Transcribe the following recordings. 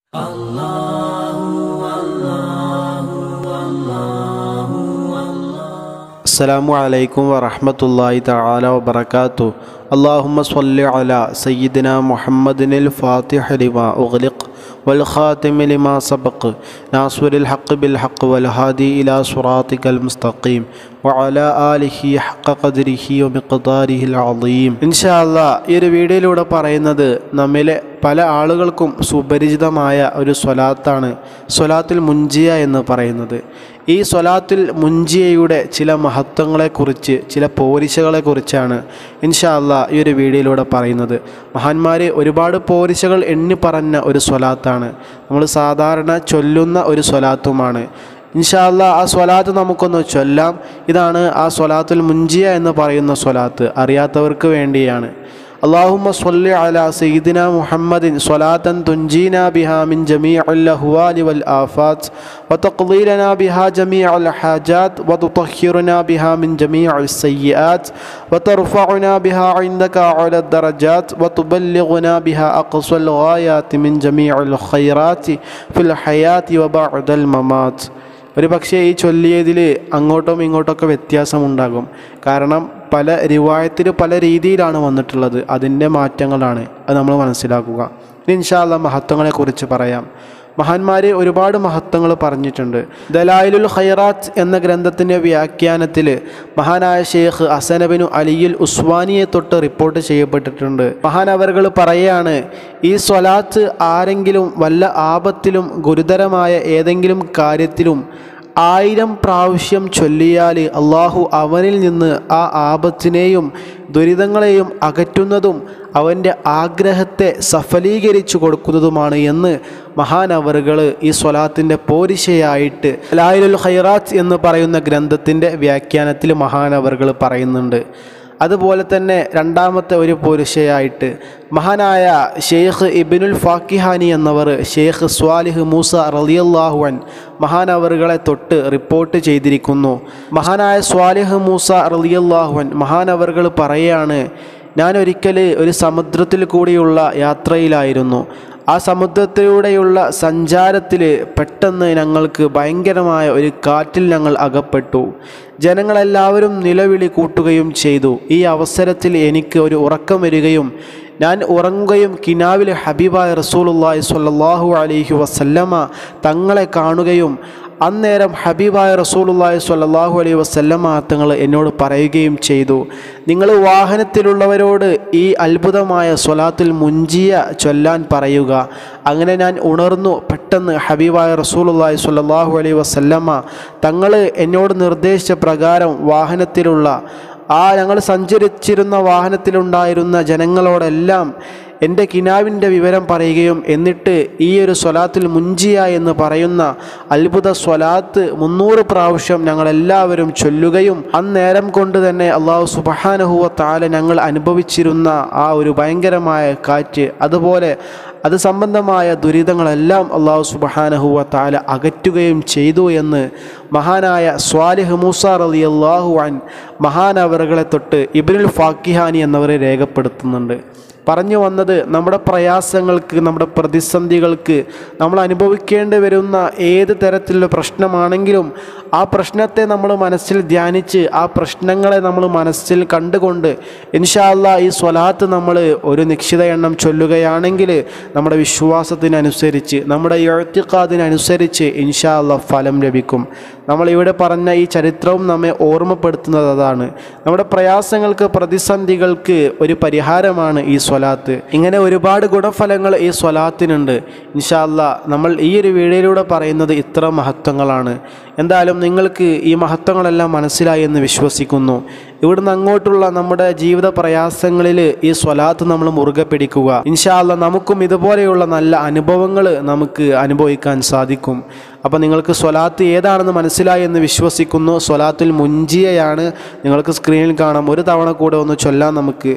അസ്സലാമു അലൈക്കും വറഹ്മത്തുള്ളാഹി തആല വബറകാതുഹു اللهم صل على سيدنا محمد الفاتح لما أغلق والخاتم لما سبق ناصر الحق بالحق والهادي إلى صراطك المستقيم وعلى آله حق قدره ومقداره العظيم إن شاء الله ഈ ഒരു വീഡിയോയിലൂടെ പറയുന്നത് നമ്മിലെ പല ആളുകൾക്കും സുപരിചിതമായ ഒരു സ്വലാത്താണ് സ്വലാത്തിൽ മുഞ്ചിയ എന്ന് പറയുന്നത് ഈ സ്വലാത്തിൽ മുഞ്ചിയയുടെ ചില മഹത്വങ്ങളെക്കുറിച്ച് ചില പോരിശകളെക്കുറിച്ചാണ് ഇൻഷാ അല്ലാ ഈ ഒരു വീഡിയോയിലൂടെ പറയുന്നത് മഹാന്മാർ ഒരുപാട് പോരിശകൾ എണ്ണി പറഞ്ഞ ഒരു സ്വലാത്താണ് നമ്മൾ സാധാരണ ചൊല്ലുന്ന ഒരു സ്വലാത്തുമാണ് ഇൻഷാല്ല ആ സ്വലാത്ത് നമുക്കൊന്ന് ചൊല്ലാം ഇതാണ് ആ സ്വലാത്തുൽ മുഞ്ചിയ എന്ന് പറയുന്ന സ്വലാത്ത് അറിയാത്തവർക്ക് വേണ്ടിയാണ് اللهم صل على سيدنا محمد صلاة تنجينا بها من جميع الأهوال والآفات وتقضي لنا بها جميع الحاجات وتطهرنا بها من جميع السيئات وترفعنا بها عندك على الدرجات وتبلغنا بها أقصى الغايات من جميع الخيرات في الحياة وبعد الممات ഒരു പക്ഷേ ഈ ചൊല്ലിയതിൽ അങ്ങോട്ടും ഇങ്ങോട്ടൊക്കെ വ്യത്യാസമുണ്ടാകും കാരണം പല റിവായത്തിൽ പല രീതിയിലാണ് വന്നിട്ടുള്ളത് അതിൻ്റെ മാറ്റങ്ങളാണ് അത് നമ്മൾ മനസ്സിലാക്കുക ഇനി ഇൻഷാല്ല മഹത്വങ്ങളെക്കുറിച്ച് പറയാം മഹാന്മാർ ഒരുപാട് മഹത്വങ്ങൾ പറഞ്ഞിട്ടുണ്ട് ദലായിലുൽ ഖൈറാത്ത് എന്ന ഗ്രന്ഥത്തിൻ്റെ വ്യാഖ്യാനത്തിൽ മഹാനായ ഷെയ്ഖ് അസനബിനു അലിയുൽ ഉസ്വാനിയെ തൊട്ട് റിപ്പോർട്ട് ചെയ്യപ്പെട്ടിട്ടുണ്ട് മഹാനവറുകൾ പറയാണ് ഈ സ്വലാത്ത് ആരെങ്കിലും വല്ല ആപത്തിലും ഗുരുതരമായ ഏതെങ്കിലും കാര്യത്തിലും ആയിരം പ്രാവശ്യം ചൊല്ലിയാൽ അള്ളാഹു അവനിൽ നിന്ന് ആ ആപത്തിനെയും ദുരിതങ്ങളെയും അകറ്റുന്നതും അവൻ്റെ ആഗ്രഹത്തെ സഫലീകരിച്ചു കൊടുക്കുന്നതുമാണ് എന്ന് മഹാനവറുകൾ ഈ സ്വലാത്തിൻ്റെ പോരിശയായിട്ട് ലായുൽ ഖൈറാത്ത് എന്ന് പറയുന്ന ഗ്രന്ഥത്തിൻ്റെ വ്യാഖ്യാനത്തിൽ മഹാനവറുകൾ പറയുന്നുണ്ട് അതുപോലെ തന്നെ രണ്ടാമത്തെ ഒരു പുരുഷയായിട്ട് മഹാനായ ഷെയ്ഖ് ഇബിനുൽ ഫാക്കിഹാനി എന്നവർ ഷെയ്ഖ് സ്വാലിഹ് മൂസ റലിയല്ലാഹുവൻ മഹാനവറുകളെ തൊട്ട് റിപ്പോർട്ട് ചെയ്തിരിക്കുന്നു മഹാനായ സ്വാലിഹ് മൂസ റലിയല്ലാഹുവൻ മഹാനവറുകൾ പറയാണ് ഞാൻ ഒരിക്കൽ ഒരു സമുദ്രത്തിൽ കൂടിയുള്ള യാത്രയിലായിരുന്നു ആ സമുദ്രത്തിലൂടെയുള്ള സഞ്ചാരത്തിൽ പെട്ടെന്ന് ഞങ്ങൾക്ക് ഭയങ്കരമായ ഒരു കാറ്റിൽ ഞങ്ങൾ അകപ്പെട്ടു ജനങ്ങളെല്ലാവരും നിലവിളി കൂട്ടുകയും ചെയ്തു ഈ അവസരത്തിൽ എനിക്ക് ഒരു ഉറക്കം വരികയും ഞാൻ ഉറങ്ങുകയും കിനാവിൽ ഹബീബായ റസൂലുള്ളാഹി സ്വല്ലല്ലാഹു അലൈഹി വസല്ലമ തങ്ങളെ കാണുകയും അന്നേരം ഹബീബായ റസൂലുള്ളാഹി സ്വല്ലല്ലാഹു അലൈഹി വസല്ലമ തങ്ങൾ എന്നോട് പറയുകയും ചെയ്തു നിങ്ങൾ വാഹനത്തിലുള്ളവരോട് ഈ അത്ഭുതമായ സ്വലാത്തുൽ മുഞ്ചിയ ചൊല്ലാൻ പറയുക അങ്ങനെ ഞാൻ ഉണർന്നു പെട്ടെന്ന് ഹബീബായ റസൂലുള്ളാഹി സ്വല്ലല്ലാഹു അലൈഹി വസല്ലമ തങ്ങൾ എന്നോട് നിർദ്ദേശിച്ച പ്രകാരം വാഹനത്തിലുള്ള ആ ഞങ്ങൾ സഞ്ചരിച്ചിരുന്ന വാഹനത്തിലുണ്ടായിരുന്ന ജനങ്ങളോടെല്ലാം എൻ്റെ കിനാവിൻ്റെ വിവരം പറയുകയും എന്നിട്ട് ഈ ഒരു സ്വലാത്തിൽ മുഞ്ചിയ എന്ന് പറയുന്ന അത്ഭുത സ്വലാത്ത് മുന്നൂറ് പ്രാവശ്യം ഞങ്ങളെല്ലാവരും ചൊല്ലുകയും അന്നേരം കൊണ്ട് തന്നെ അള്ളാഹു സുബഹാനഹുവ താല ഞങ്ങൾ അനുഭവിച്ചിരുന്ന ആ ഒരു ഭയങ്കരമായ കാറ്റ് അതുപോലെ അത് സംബന്ധമായ ദുരിതങ്ങളെല്ലാം അള്ളാഹു സുബഹാനഹുവ താല അകറ്റുകയും ചെയ്തു എന്ന് മഹാനായ സ്വാലിഹ് മൂസ റലി അള്ളാഹു അൻ മഹാനവറുകളെ തൊട്ട് ഇബിനുൽ ഫാക്കിഹാനി എന്നവരെ രേഖപ്പെടുത്തുന്നുണ്ട് പറഞ്ഞു വന്നത് നമ്മുടെ പ്രയാസങ്ങൾക്ക് നമ്മുടെ പ്രതിസന്ധികൾക്ക് നമ്മൾ അനുഭവിക്കേണ്ടി വരുന്ന ഏത് തരത്തിലുള്ള പ്രശ്നമാണെങ്കിലും ആ പ്രശ്നത്തെ നമ്മൾ മനസ്സിൽ ധ്യാനിച്ച് ആ പ്രശ്നങ്ങളെ നമ്മൾ മനസ്സിൽ കണ്ടുകൊണ്ട് ഇൻഷാല്ല ഈ സ്വലാത്ത് നമ്മൾ ഒരു നിശ്ചിത എണ്ണം ചൊല്ലുകയാണെങ്കിൽ നമ്മുടെ വിശ്വാസത്തിനനുസരിച്ച് നമ്മുടെ എഴുത്തിക്കാതിനനുസരിച്ച് ഇൻഷാല്ല ഫലം ലഭിക്കും നമ്മളിവിടെ പറഞ്ഞ ഈ ചരിത്രവും നമ്മെ ഓർമ്മപ്പെടുത്തുന്നത് അതാണ് നമ്മുടെ പ്രയാസങ്ങൾക്ക് പ്രതിസന്ധികൾക്ക് ഒരു പരിഹാരമാണ് ഈ സ്വലാത്ത് ഇങ്ങനെ ഒരുപാട് ഗുണഫലങ്ങൾ ഈ സ്വലാത്തിനുണ്ട് ഇൻഷാല്ല നമ്മൾ ഈ ഒരു വീഡിയോയിലൂടെ പറയുന്നത് ഇത്ര മഹത്വങ്ങളാണ് എന്തായാലും നിങ്ങൾക്ക് ഈ മഹത്വങ്ങളെല്ലാം മനസ്സിലായി എന്ന് വിശ്വസിക്കുന്നു ഇവിടുന്ന് അങ്ങോട്ടുള്ള നമ്മുടെ ജീവിത പ്രയാസങ്ങളിൽ ഈ സ്വലാത്ത് നമ്മൾ മുറുകെ പിടിക്കുക ഇൻഷാല്ല നമുക്കും ഇതുപോലെയുള്ള നല്ല അനുഭവങ്ങൾ നമുക്ക് അനുഭവിക്കാൻ സാധിക്കും അപ്പോൾ നിങ്ങൾക്ക് സ്വലാത്ത് ഏതാണെന്ന് മനസ്സിലായി എന്ന് വിശ്വസിക്കുന്നു സ്വലാത്തിൽ മുഞ്ചിയയാണ് നിങ്ങൾക്ക് സ്ക്രീനിൽ കാണാം ഒരു തവണ കൂടെ ഒന്ന് ചൊല്ലാൻ നമുക്ക്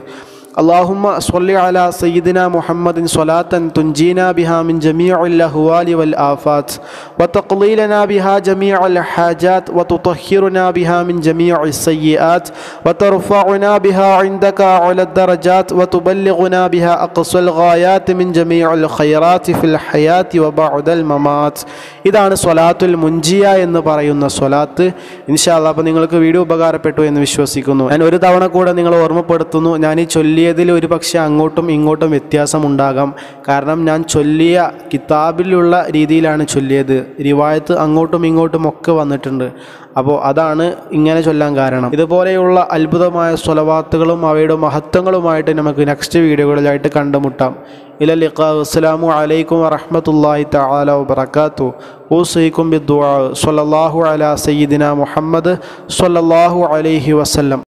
اللهم صل على سيدنا محمد صلاة تنجينا بها من جميع الأهوال والآفات وتقضي لنا بها جميع الحاجات وتطهرنا بها من جميع السيئات وترفعنا بها عندك على الدرجات وتبلغنا بها أقصى الغايات من جميع الخيرات في الحياة وبعد الممات ഇതാണ് സ്വലാത്തുൽ മുഞ്ചിയ എന്ന് പറയുന്ന സ്വലാത്ത് ഇൻഷാല്ല അപ്പോൾ നിങ്ങൾക്ക് വീഡിയോ ഉപകാരപ്പെട്ടു എന്ന് വിശ്വസിക്കുന്നു ഞാൻ ഒരു തവണ കൂടെ നിങ്ങൾ ഓർമ്മപ്പെടുത്തുന്നു ഞാൻ ഈ ചൊല്ലിയതിൽ ഒരു പക്ഷേ അങ്ങോട്ടും ഇങ്ങോട്ടും വ്യത്യാസമുണ്ടാകാം കാരണം ഞാൻ ചൊല്ലിയ കിതാബിലുള്ള രീതിയിലാണ് ചൊല്ലിയത് റിവായത്ത് അങ്ങോട്ടും ഇങ്ങോട്ടും ഒക്കെ വന്നിട്ടുണ്ട് അപ്പോൾ അതാണ് ഇങ്ങനെ ചൊല്ലാൻ കാരണം ഇതുപോലെയുള്ള അത്ഭുതമായ സ്വലവാത്തുകളും അവയുടെ മഹത്വങ്ങളുമായിട്ട് നമുക്ക് നെക്സ്റ്റ് വീഡിയോകളിലായിട്ട് കണ്ടുമുട്ടാം ഇല ലിഖാ അസ്സലാമു അലൈക്കും വറഹ്മത്തുള്ളാഹി തആല വബറകാതു ഊസൈക്കും ബിദ്ദുആ സ്വല്ലല്ലാഹു അലാ സയ്യിദിന മുഹമ്മദ് സ്വല്ലല്ലാഹു അലൈഹി വസല്ലം